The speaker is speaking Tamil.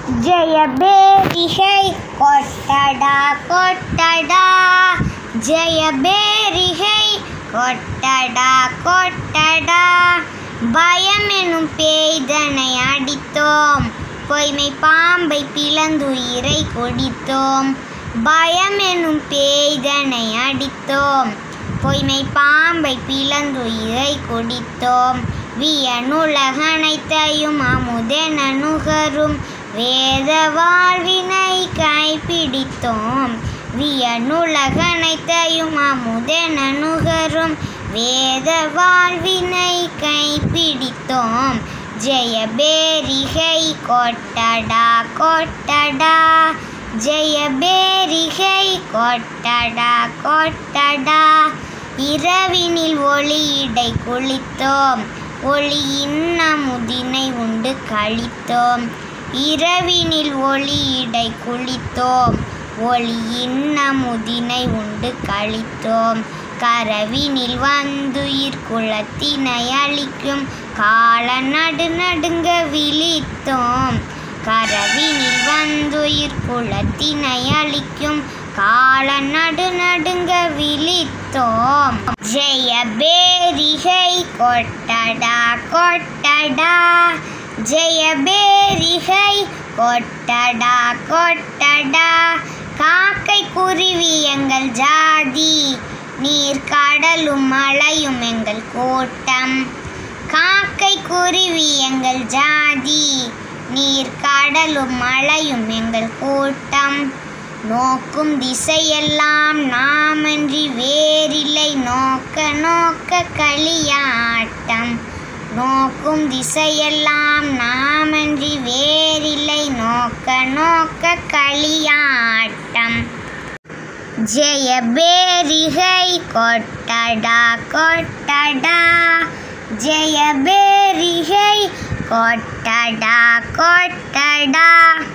ஜெயபேரிகை கொட்டடா கொட்டடா ஜெயபேரிகை கொட்டடா கொட்டடா பயம் எனும் பேய்தனை அடித்தோம் பொய்மை பாம்பை பிளந்துயிரை கொடித்தோம் பயம் எனும் பேய்தனை அடித்தோம் பொய்மை பாம்பை பிளந்துயிரை கொடித்தோம் வியனுலகனைத்தையும் அமுதென நுகரும் வேத வாழ்வினை கைப்பிடித்தோம் வியனுலகனைத்தையும் அமுதென நுகரும் வேத வாழ்வினை கைப்பிடித்தோம் ஜெயபேரிகை கொட்டடா கொட்டடா ஜெயபேரிகை கொட்டடா கொட்டடா இரவினில் ஒளியிடை குளித்தோம் ஒளியின் அமுதினை உண்டு கழித்தோம் இரவினில் ஒளியிடை குளித்தோம் ஒளியின் அமுதினை உண்டு கழித்தோம் கரவினில் வந்துயிர் குளத்தினை அழிக்கும் கால நடு நடுங்க விழித்தோம் கரவினில் வந்துயிர் குளத்தினை அழிக்கும் கால நடு நடுங்க விழித்தோம் ஜெயபேரிகை கொட்டடா கொட்டடா ஜெயபேரிகை கொட்டடா கொட்டடா காக்கை குருவி எங்கள் ஜாதி நீர் கடலும் மலையும் எங்கள் கோட்டம் காக்கை குருவி எங்கள் ஜாதி நீர் கடலும் மலையும் எங்கள் கூட்டம் நோக்கும் திசையெல்லாம் நாமன்றி வேறில்லை நோக்க நோக்க களியாட்டம் நோக்கும் திசையெல்லாம் நாமன்றி வேறில்லை நோக்க நோக்க களியாட்டம் ஜெயபேரிகை கொட்டடா கொட்டடா ஜெயபேரிகை கொட்டடா கொட்டடா